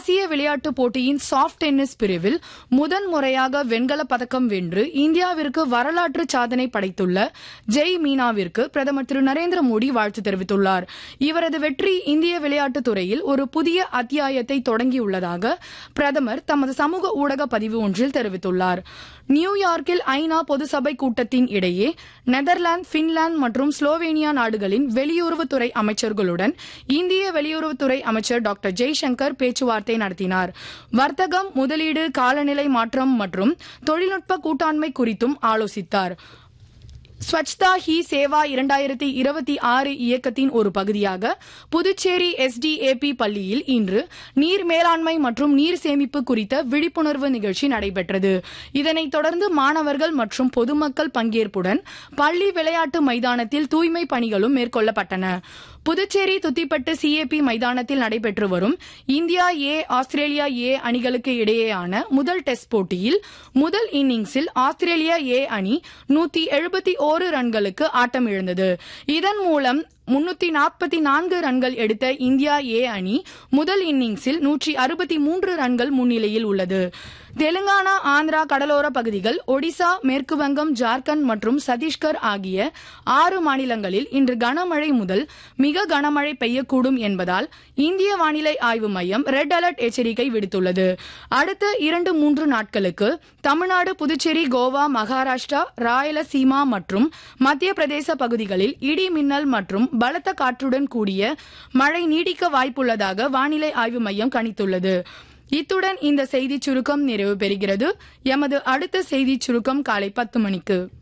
ஆசிய விளையாட்டுப் போட்டியின் சாஃப்ட் டென்னிஸ் பிரிவில் முதன் முறையாக வெண்கலப் பதக்கம் வென்று இந்தியாவிற்கு வரலாற்று சாதனை படைத்துள்ள ஜெய் மீனாவிற்கு பிரதமர் திரு நரேந்திர மோடி வாழ்த்து தெரிவித்துள்ளார் இவரது வெற்றி இந்திய விளையாட்டுத் துறையில் ஒரு புதிய அத்தியாயத்தை தொடங்கியுள்ளதாக பிரதமர் தமது சமூக ஊடக பதிவு ஒன்றில் தெரிவித்துள்ளார் நியூயார்க்கில் ஐநா பொதுசபை கூட்டத்தின் இடையே நெதர்லாந்து பின்லாந்து மற்றும் ஸ்லோவேனியா நாடுகளின் வெளியுறவுத்துறை அமைச்சர்களுடன் இந்திய வெளியுறவுத்துறை அமைச்சர் டாக்டர் ஜெய்சங்கர் பேச்சுவார்த்தை நடத்தினார் வர்த்தகம் முதலீடு காலநிலை மாற்றம் மற்றும் தொழில்நுட்ப கூட்டாண்மை குறித்தும் ஆலோசித்தார் ஸ்வச்தா ஹி சேவா இரண்டாயிரத்தி இருபத்தி ஆறு இயக்கத்தின் ஒரு பகுதியாக புதுச்சேரி எஸ்டிஏபி பள்ளியில் இன்று நீர் மேலாண்மை மற்றும் நீர் சேமிப்பு குறித்த விழிப்புணர்வு நிகழ்ச்சி நடைபெற்றது இதனைத் தொடர்ந்து மாணவர்கள் மற்றும் பொதுமக்கள் பங்கேற்புடன் பள்ளி விளையாட்டு மைதானத்தில் தூய்மை பணிகளும் மேற்கொள்ளப்பட்டன புதுச்சேரி துத்திப்பட்டு சிஏபி மைதானத்தில் நடைபெற்று வரும் இந்தியா ஏ ஆஸ்திரேலியா ஏ அணிகளுக்கு இடையேயான முதல் டெஸ்ட் போட்டியில் முதல் இன்னிங்ஸில் ஆஸ்திரேலியா ஏ அணி நூத்தி எழுபத்தி ஓரு ரன்களுக்கு ஆட்டமிழந்தது இதன் மூலம் முன்னூத்தி நாற்பத்தி நான்கு ரன்கள் எடுத்த இந்தியா ஏ அணி முதல் இன்னிங்ஸில் நூற்றி அறுபத்தி மூன்று ரன்கள் முன்னிலையில் உள்ளது தெலுங்கானா ஆந்திரா கடலோர பகுதிகள் ஒடிசா மேற்கு வங்கம் ஜார்க்கண்ட் மற்றும் சத்தீஸ்கர் ஆகிய ஆறு மாநிலங்களில் இன்று கனமழை முதல் மிக கனமழை பெய்யக்கூடும் என்பதால் இந்திய வானிலை ஆய்வு மையம் ரெட் அலர்ட் எச்சரிக்கை விடுத்துள்ளது அடுத்த இரண்டு மூன்று நாட்களுக்கு தமிழ்நாடு புதுச்சேரி கோவா மகாராஷ்டிரா ராயலசீமா மற்றும் மத்திய பிரதேச பகுதிகளில் இடி மின்னல் மற்றும் பலத்த காற்றுடன் கூடிய மழை நீடிக்க வாய்ப்புள்ளதாக வானிலை ஆய்வு மையம் கணித்துள்ளது இத்துடன் இந்த செய்திச் சுருக்கம் நிறைவு பெறுகிறது எமது அடுத்த செய்திச் சுருக்கம் காலை பத்து மணிக்கு